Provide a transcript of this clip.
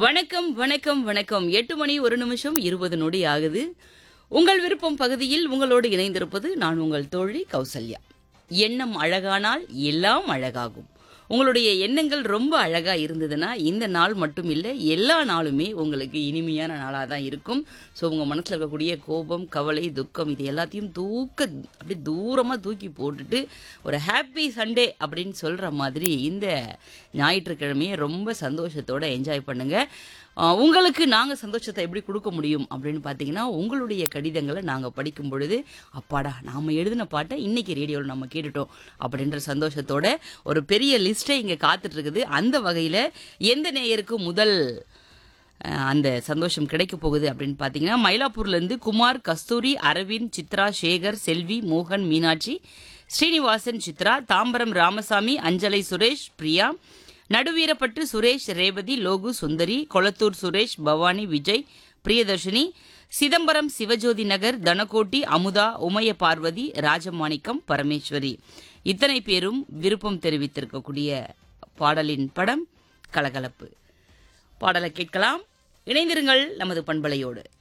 வணக்கம் வணக்கம் வணக்கம் எட்டு மணி ஒரு நிமிஷம் இருபது நொடி ஆகுது உங்கள் விருப்பம் பகுதியில் உங்களோடு இணைந்திருப்பது நான் உங்கள் தோழி கௌசல்யா எண்ணம் அழகானால் எல்லாம் அழகாகும் உங்களுடைய எண்ணங்கள் ரொம்ப அழகா இருந்ததுன்னா இந்த நாள் மட்டும் இல்லை எல்லா நாளுமே உங்களுக்கு இனிமையான நாளாக தான் இருக்கும் ஸோ உங்கள் மனசில் இருக்கக்கூடிய கோபம் கவலை துக்கம் இது எல்லாத்தையும் தூக்க அப்படி தூரமாக தூக்கி போட்டுட்டு ஒரு ஹாப்பி சண்டே அப்படின்னு சொல்கிற மாதிரி இந்த ஞாயிற்றுக்கிழமையை ரொம்ப சந்தோஷத்தோட என்ஜாய் பண்ணுங்க ஆஹ் உங்களுக்கு நாங்கள் சந்தோஷத்தை எப்படி கொடுக்க முடியும் அப்படின்னு பார்த்தீங்கன்னா உங்களுடைய கடிதங்களை நாங்கள் படிக்கும் பொழுது அப்பாடா நாம் எழுதின பாட்டை இன்னைக்கு ரேடியோவில் நம்ம கேட்டுட்டோம் அப்படின்ற சந்தோஷத்தோட ஒரு பெரிய லிஸ்ட்டே இங்கே காத்துட்டு இருக்குது அந்த வகையில் எந்த நேயருக்கு முதல் அஹ், அந்த சந்தோஷம் கிடைக்க போகுது அப்படின்னு பார்த்தீங்கன்னா மயிலாப்பூர்லேருந்து குமார் கஸ்தூரி அரவிந்த் சித்ரா சேகர் செல்வி மோகன் மீனாட்சி ஸ்ரீனிவாசன் சித்ரா தாம்பரம் ராமசாமி அஞ்சலை சுரேஷ் பிரியா நடுவீரப்பட்டு சுரேஷ் ரேவதி லோகு சுந்தரி கொளத்தூர் சுரேஷ் பவானி விஜய் பிரியதர்ஷினி சிதம்பரம் சிவஜோதி நகர் தனகோட்டி அமுதா உமைய பார்வதி ராஜமாணிக்கம் பரமேஸ்வரி இத்தனை பேரும் விருப்பம் தெரிவித்திருக்கக்கூடிய பாடலின் படம் கலகலப்பு பாடலை கேட்கலாம் இணைந்திருங்கள் நமது பண்பலையோடு